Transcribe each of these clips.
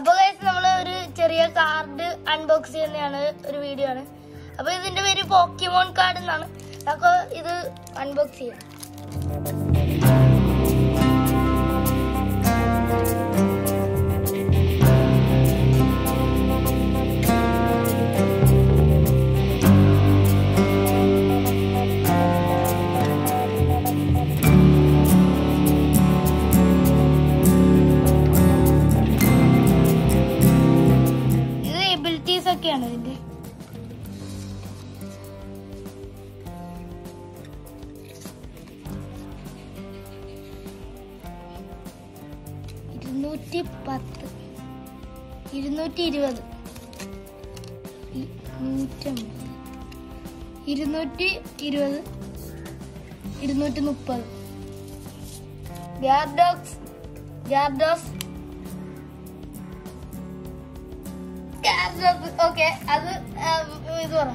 അപ്പൊ ഗൈസ് നമ്മൾ ഒരു ചെറിയ കാർഡ് അൺബോക്സ് ചെയ്യുന്നതാണ് ഒരു വീഡിയോ ആണ് അപ്പൊ ഇതിന്റെ പേര് പോക്കിമോൺ കാർഡ് എന്നാണ് അപ്പൊ ഇത് അൺബോക്സ് ചെയ്യാം ഇത് എബിലിറ്റീസ് ഒക്കെയാണ് ഇതിന്റെ ഇരുന്നൂറ്റി പത്ത് ഇരുന്നൂറ്റി ഇരുപത് ഇ- നൂറ്റമ്പത് ഇരുന്നൂറ്റി ഇരുപത് ഇരുന്നൂറ്റി മുപ്പത് ഗ്യാർഡോക്സ് ഗ്യാർഡോസ് ഓക്കെ അത് ഉം, ഇത് പറ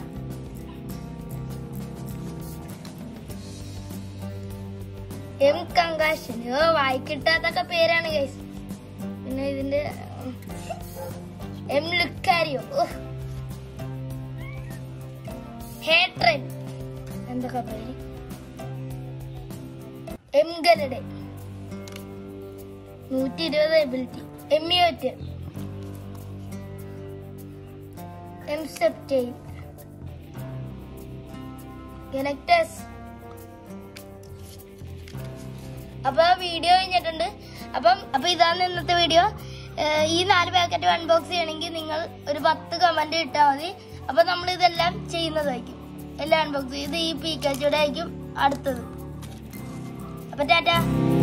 എം കങ്കാശൻ ഓ വായിക്കിട്ടാത്തൊക്കെ പേരാണ് ഗൈസ് പിന്നെ ഇതിന്റെ ഉം, എം ലുക്കാരിയോ ഹേട്രൻ എന്തൊക്കെ പേര് എം ഗലഡ് നൂറ്റി ഇരുപത് എബിലിറ്റി എമ്മിയോറ്റ് എം സെപ്റ്റൈൻ ഗലക്ടസ് അപ്പൊ വീഡിയോ കഴിഞ്ഞിട്ടുണ്ട് അപ്പം അപ്പൊ ഇതാണ് ഇന്നത്തെ വീഡിയോ ഏഹ് ഈ നാല് പാക്കറ്റ് അൺബോക്സ് ചെയ്യണമെങ്കിൽ നിങ്ങൾ ഒരു പത്ത് കമന്റ് ഇട്ടാൽ മതി അപ്പൊ നമ്മൾ ഇതെല്ലാം ചെയ്യുന്നതായിരിക്കും എല്ലാം അൺബോക്സ് ചെയ്ത് ഈ പീക്കാച്ചോടെ ആയിരിക്കും അടുത്തത് അപ്പൊ ടാറ്റ